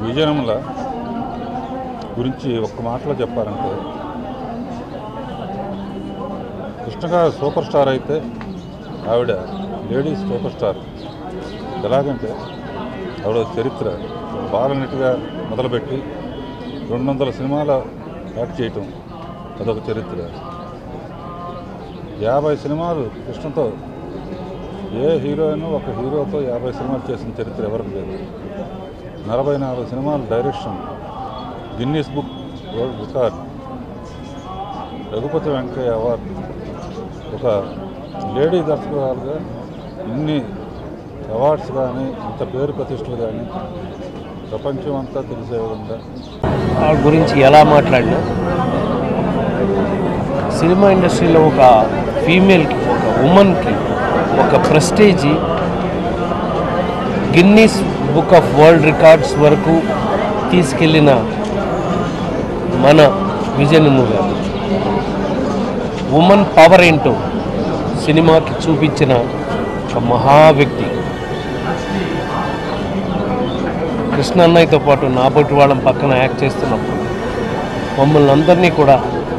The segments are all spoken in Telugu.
విజయనగరంల గురించి ఒక్క మాటలో చెప్పాలంటే కృష్ణగారు సూపర్ స్టార్ అయితే ఆవిడ లేడీస్ సూపర్ స్టార్ ఎలాగంటే ఆవిడ చరిత్ర బాలనటిగా మొదలుపెట్టి రెండు వందల సినిమాల యాక్ట్ చేయటం అదొక చరిత్ర యాభై సినిమాలు కృష్ణతో ఏ హీరోయిన్ ఒక హీరోతో యాభై సినిమాలు చేసిన చరిత్ర ఎవరికి లేదు నలభై నాలుగు సినిమాలు direction Guinness book world record Raghupathi Venkaiah award ఒక లేడీ దర్శకురాలుగా ఇన్ని అవార్డ్స్ కానీ ఇంత పేరు ప్రతిష్టలు కానీ ప్రపంచం అంతా తెలిసే విధంగా ఆ గురించి ఎలా మాట్లాడినా సినిమా ఇండస్ట్రీలో ఒక ఫీమేల్కి ఒక ఉమెన్కి ఒక prestige Guinness book of world records వరకు తీసుకెళ్ళిన మన విజయనము గారు ఉమెన్ పవర్ ఏంటో సినిమాకి చూపించిన ఒక మహా వ్యక్తి కృష్ణ అన్నయ్యతో పాటు నాబోటి వాళ్ళం పక్కన యాక్ట్ చేస్తున్నప్పుడు మమ్మల్ని అందరినీ కూడా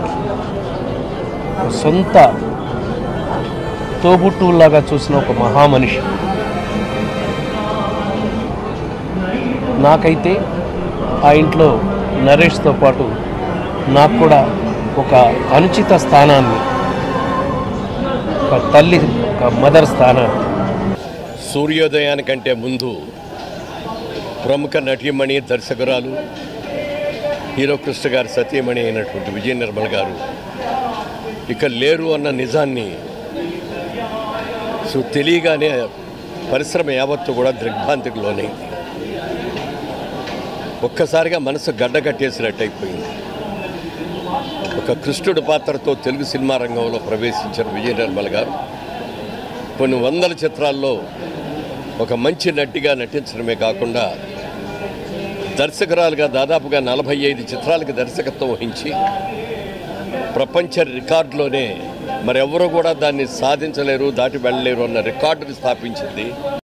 ఒక సొంత తోబుట్టువులాగా చూసిన ఒక మహామనిషి నాకైతే ఆ ఇంట్లో నరేష్తో పాటు నాకు కూడా ఒక అనుచిత స్థానాన్ని ఒక తల్లి ఒక మదర్ స్థానాన్ని సూర్యోదయానికంటే ముందు ప్రముఖ నటీమణి దర్శకురాలు హీరో కృష్ణ గారి సతీమణి అయినటువంటి విజయ నిర్మల్ గారు ఇక లేరు అన్న నిజాన్ని సో తెలియగానే పరిశ్రమ యావత్తు కూడా దిగ్భ్రాంతికి లోనైంది ఒక్కసారిగా మనసు గడ్డగట్టేసినట్టు అయిపోయింది ఒక కృష్ణుడి పాత్రతో తెలుగు సినిమా రంగంలో ప్రవేశించిన విజయ నిర్మల్ గారు కొన్ని వందల చిత్రాల్లో ఒక మంచి నటిగా నటించడమే కాకుండా దర్శకురాలుగా దాదాపుగా నలభై ఐదు చిత్రాలకు దర్శకత్వం వహించి ప్రపంచ రికార్డులోనే మరెవరూ కూడా దాన్ని సాధించలేరు దాటి వెళ్ళలేరు అన్న రికార్డుని స్థాపించింది